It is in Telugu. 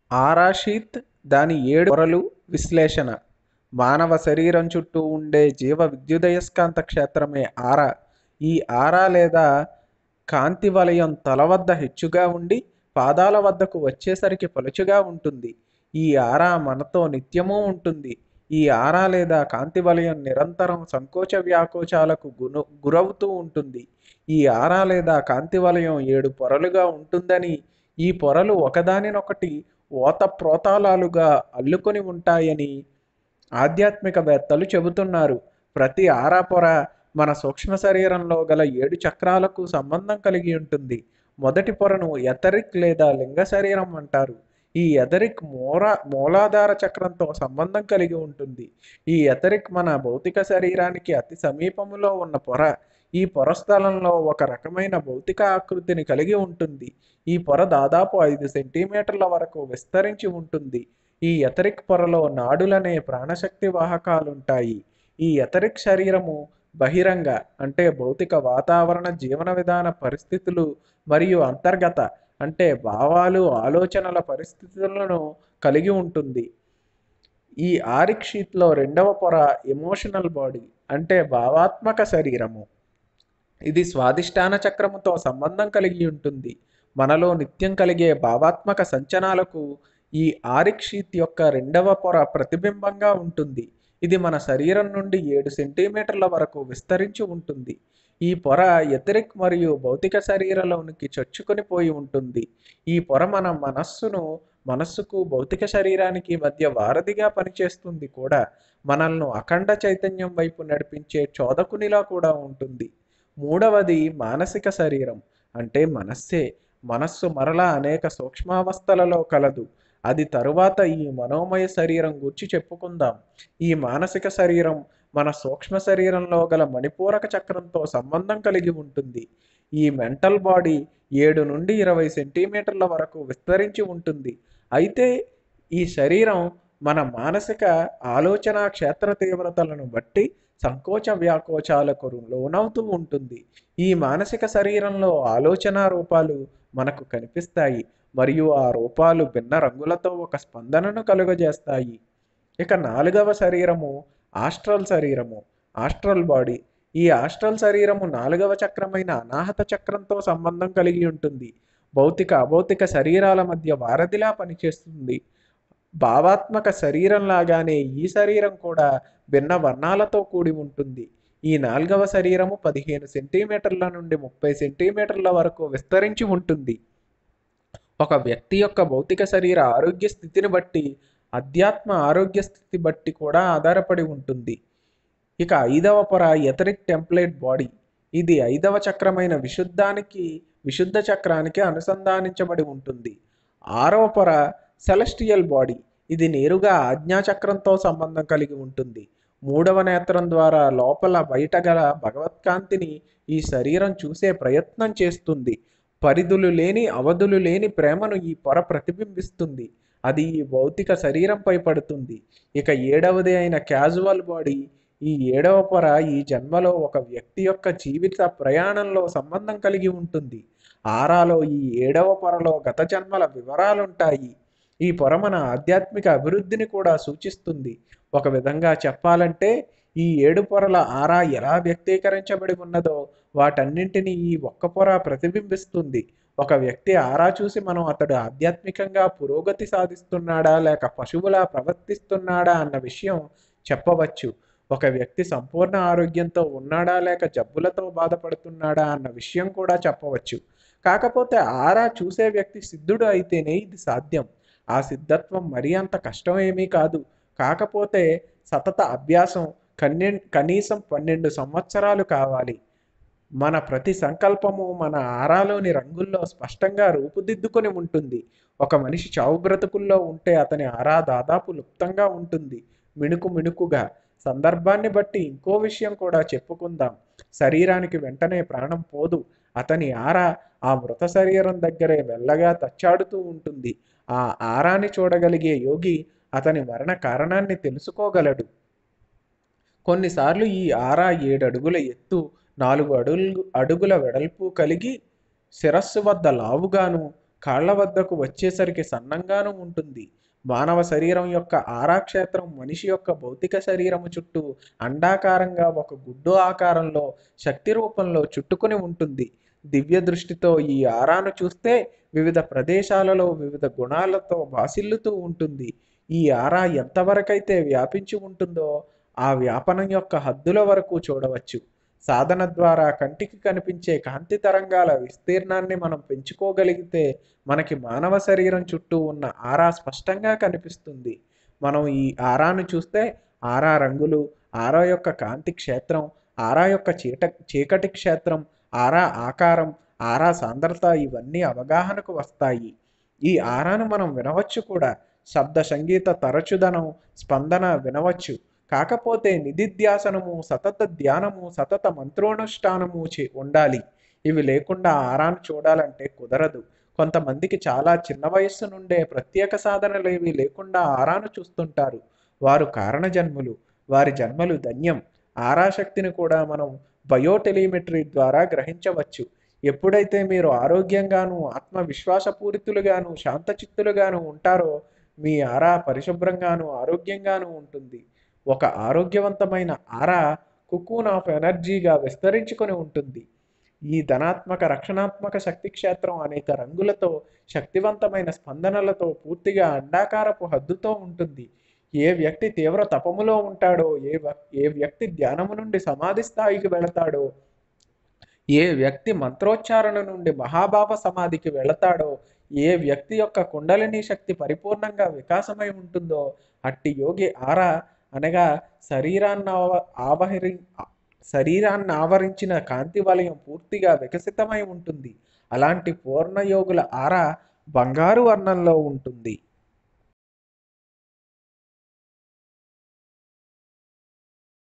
ఆరాషీత్ దాని ఏడు పొరలు విశ్లేషణ మానవ శరీరం చుట్టూ ఉండే జీవ విద్యుదయస్కాంత క్షేత్రమే ఆరా ఈ ఆరా లేదా కాంతి వలయం తల వద్ద హెచ్చుగా ఉండి పాదాల వద్దకు వచ్చేసరికి పలుచుగా ఉంటుంది ఈ ఆరా మనతో నిత్యము ఉంటుంది ఈ ఆరా లేదా కాంతి వలయం నిరంతరం సంకోచ వ్యాకోచాలకు గును గురవుతూ ఉంటుంది ఈ ఆరా లేదా కాంతి వలయం ఏడు పొరలుగా ఉంటుందని ఈ పొరలు ఒకదానినొకటి ఓత ప్రోతాలాలుగా అల్లుకొని ఉంటాయని ఆధ్యాత్మికవేత్తలు చెబుతున్నారు ప్రతి ఆరా పొర మన సూక్ష్మ శరీరంలో గల ఏడు చక్రాలకు సంబంధం కలిగి ఉంటుంది మొదటి పొరను ఎథరిక్ లేదా లింగ శరీరం అంటారు ఈ ఎథరిక్ మూల మూలాధార చక్రంతో సంబంధం కలిగి ఉంటుంది ఈ ఎథరిక్ మన భౌతిక శరీరానికి అతి సమీపంలో ఉన్న పొర ఈ పొర స్థలంలో ఒక రకమైన భౌతిక ఆకృతిని కలిగి ఉంటుంది ఈ పొర దాదాపు ఐదు సెంటీమీటర్ల వరకు విస్తరించి ఉంటుంది ఈ ఎథరిక్ పొరలో నాడులనే ప్రాణశక్తి వాహకాలుంటాయి ఈ ఎథరిక్ శరీరము బహిరంగ అంటే భౌతిక వాతావరణ జీవన విధాన పరిస్థితులు మరియు అంతర్గత అంటే భావాలు ఆలోచనల పరిస్థితులను కలిగి ఉంటుంది ఈ ఆరిక్ షీట్లో రెండవ పొర ఎమోషనల్ బాడీ అంటే భావాత్మక శరీరము ఇది స్వాదిష్టాన చక్రముతో సంబంధం కలిగి ఉంటుంది మనలో నిత్యం కలిగే భావాత్మక సంచనాలకు ఈ ఆరిక్ షీత్ యొక్క రెండవ పొర ప్రతిబింబంగా ఉంటుంది ఇది మన శరీరం నుండి ఏడు సెంటీమీటర్ల వరకు విస్తరించి ఉంటుంది ఈ పొర ఎథరిక్ మరియు భౌతిక శరీరంలోనికి చొచ్చుకొని పోయి ఉంటుంది ఈ పొర మన మనస్సును మనస్సుకు భౌతిక శరీరానికి మధ్య వారధిగా పనిచేస్తుంది కూడా మనల్ని అఖండ చైతన్యం వైపు నడిపించే చోదకునిలా కూడా ఉంటుంది మూడవది మానసిక శరీరం అంటే మనస్సే మనస్సు మరలా అనేక సూక్ష్మావస్థలలో కలదు అది తరువాత ఈ మనోమయ శరీరం గురించి చెప్పుకుందాం ఈ మానసిక శరీరం మన సూక్ష్మ శరీరంలో గల మణిపూరక చక్రంతో సంబంధం కలిగి ఉంటుంది ఈ మెంటల్ బాడీ ఏడు నుండి ఇరవై సెంటీమీటర్ల వరకు విస్తరించి ఉంటుంది అయితే ఈ శరీరం మన మానసిక ఆలోచన క్షేత్ర తీవ్రతలను బట్టి సంకోచ వ్యాకోచాలకు లోనవుతూ ఉంటుంది ఈ మానసిక శరీరంలో ఆలోచన రూపాలు మనకు కనిపిస్తాయి మరియు ఆ రూపాలు భిన్న రంగులతో ఒక స్పందనను కలుగజేస్తాయి ఇక నాలుగవ శరీరము ఆస్ట్రల్ శరీరము ఆస్ట్రల్ బాడీ ఈ ఆస్ట్రల్ శరీరము నాలుగవ చక్రమైన అనాహత చక్రంతో సంబంధం కలిగి ఉంటుంది భౌతిక అభౌతిక శరీరాల మధ్య వారధిలా పనిచేస్తుంది భావాత్మక శరీరం లాగానే ఈ శరీరం కూడా భిన్న వర్ణాలతో కూడి ఉంటుంది ఈ నాలుగవ శరీరము పదిహేను సెంటీమీటర్ల నుండి ముప్పై సెంటీమీటర్ల వరకు విస్తరించి ఉంటుంది ఒక వ్యక్తి యొక్క భౌతిక శరీర ఆరోగ్య స్థితిని బట్టి అధ్యాత్మ ఆరోగ్య స్థితి బట్టి కూడా ఆధారపడి ఉంటుంది ఇక ఐదవ పొర ఎథరిక్ టెంప్లేట్ బాడీ ఇది ఐదవ చక్రమైన విశుద్ధానికి విశుద్ధ చక్రానికి అనుసంధానించబడి ఉంటుంది ఆరవ పొర సెలస్టియల్ బాడీ ఇది నేరుగా ఆజ్ఞాచక్రంతో సంబంధం కలిగి ఉంటుంది మూడవ నేత్రం ద్వారా లోపల బయట గల భగవత్కాంతిని ఈ శరీరం చూసే ప్రయత్నం చేస్తుంది పరిధులు లేని అవధులు లేని ప్రేమను ఈ పొర ప్రతిబింబిస్తుంది అది ఈ భౌతిక శరీరంపై పడుతుంది ఇక ఏడవది అయిన క్యాజువల్ బాడీ ఈ ఏడవ పొర ఈ జన్మలో ఒక వ్యక్తి యొక్క జీవిత ప్రయాణంలో సంబంధం కలిగి ఉంటుంది ఆరాలో ఈ ఏడవ పొరలో గత జన్మల వివరాలుంటాయి ఈ పొర మన ఆధ్యాత్మిక అభివృద్ధిని కూడా సూచిస్తుంది ఒక విధంగా చెప్పాలంటే ఈ ఏడు పొరల ఆరా ఎలా వ్యక్తీకరించబడి ఉన్నదో వాటన్నింటినీ ఈ ఒక్క పొర ప్రతిబింబిస్తుంది ఒక వ్యక్తి ఆరా చూసి మనం అతడు ఆధ్యాత్మికంగా పురోగతి సాధిస్తున్నాడా లేక పశువులా ప్రవర్తిస్తున్నాడా అన్న విషయం చెప్పవచ్చు ఒక వ్యక్తి సంపూర్ణ ఆరోగ్యంతో ఉన్నాడా లేక జబ్బులతో బాధపడుతున్నాడా అన్న విషయం కూడా చెప్పవచ్చు కాకపోతే ఆరా చూసే వ్యక్తి సిద్ధుడు అయితేనే ఇది సాధ్యం ఆ సిద్ధత్వం మరీ అంత కష్టం ఏమీ కాదు కాకపోతే సతత అభ్యాసం కన్నె కనీసం పన్నెండు సంవత్సరాలు కావాలి మన ప్రతి సంకల్పము మన ఆరాలోని రంగుల్లో స్పష్టంగా రూపుదిద్దుకొని ఉంటుంది ఒక మనిషి చావు బ్రతుకుల్లో ఉంటే అతని ఆరా దాదాపు లుప్తంగా ఉంటుంది మిణుకు మిణుకుగా సందర్భాన్ని బట్టి ఇంకో విషయం కూడా చెప్పుకుందాం శరీరానికి వెంటనే ప్రాణం పోదు అతని ఆరా ఆ మృత శరీరం దగ్గరే మెల్లగా తచ్చాడుతూ ఉంటుంది ఆ ఆరాని చూడగలిగే యోగి అతని మరణ కారణాన్ని తెలుసుకోగలడు కొన్నిసార్లు ఈ ఆరా ఏడు అడుగుల ఎత్తు నాలుగు అడుగు అడుగుల వెడల్పు కలిగి శిరస్సు వద్ద లావుగాను కాళ్ళ వద్దకు వచ్చేసరికి సన్నంగాను ఉంటుంది మానవ శరీరం యొక్క ఆరాక్షేత్రం మనిషి యొక్క భౌతిక శరీరము చుట్టూ అండాకారంగా ఒక గుడ్డు ఆకారంలో శక్తి రూపంలో చుట్టుకుని ఉంటుంది దివ్య దృష్టితో ఈ ఆరాను చూస్తే వివిధ ప్రదేశాలలో వివిధ గుణాలతో భాసిల్లుతూ ఉంటుంది ఈ ఆరా ఎంతవరకైతే వ్యాపించి ఉంటుందో ఆ వ్యాపనం యొక్క హద్దుల వరకు చూడవచ్చు సాధన ద్వారా కంటికి కనిపించే కాంతి తరంగాల విస్తీర్ణాన్ని మనం పెంచుకోగలిగితే మనకి మానవ శరీరం చుట్టూ ఉన్న ఆరా స్పష్టంగా కనిపిస్తుంది మనం ఈ ఆరాను చూస్తే ఆరా రంగులు ఆరా యొక్క కాంతి క్షేత్రం ఆరా యొక్క చీట చీకటి క్షేత్రం ఆరా ఆకారం ఆరా సాంద్రత ఇవన్నీ అవగాహనకు వస్తాయి ఈ ఆరాను మనం వినవచ్చు కూడా శబ్ద సంగీత తరచుదనం స్పందన వినవచ్చు కాకపోతే నిధిధ్యాసనము సతత ధ్యానము సతత మంత్రోనుష్ఠానము చే ఉండాలి ఇవి లేకుండా ఆరాను చూడాలంటే కుదరదు కొంతమందికి చాలా చిన్న వయస్సు నుండే ప్రత్యేక సాధనలు ఏవి లేకుండా ఆరాను చూస్తుంటారు వారు కారణజన్ములు వారి జన్మలు ధన్యం ఆరాశక్తిని కూడా మనం బయోటెలిమెట్రీ ద్వారా గ్రహించవచ్చు ఎప్పుడైతే మీరు ఆరోగ్యంగాను ఆత్మవిశ్వాసపూరితులుగాను శాంతచిత్తులుగాను ఉంటారో మీ ఆరా పరిశుభ్రంగాను ఆరోగ్యంగాను ఉంటుంది ఒక ఆరోగ్యవంతమైన ఆరా కుకూన్ ఆఫ్ ఎనర్జీగా విస్తరించుకొని ఉంటుంది ఈ ధనాత్మక రక్షణాత్మక శక్తి క్షేత్రం అనేక రంగులతో శక్తివంతమైన స్పందనలతో పూర్తిగా అండాకారపు హద్దుతో ఉంటుంది ఏ వ్యక్తి తీవ్ర తపములో ఉంటాడో ఏ ఏ వ్యక్తి ధ్యానము నుండి సమాధి స్థాయికి వెళతాడో ఏ వ్యక్తి మంత్రోచ్చారణ నుండి మహాభావ సమాధికి వెళతాడో ఏ వ్యక్తి యొక్క కుండలిని శక్తి పరిపూర్ణంగా వికాసమై ఉంటుందో అట్టి యోగి ఆరా అనగా శరీరాన్ని ఆవ ఆవహరి శరీరాన్ని ఆవరించిన కాంతి వలయం పూర్తిగా వికసితమై ఉంటుంది అలాంటి పూర్ణయోగుల ఆరా బంగారు వర్ణంలో ఉంటుంది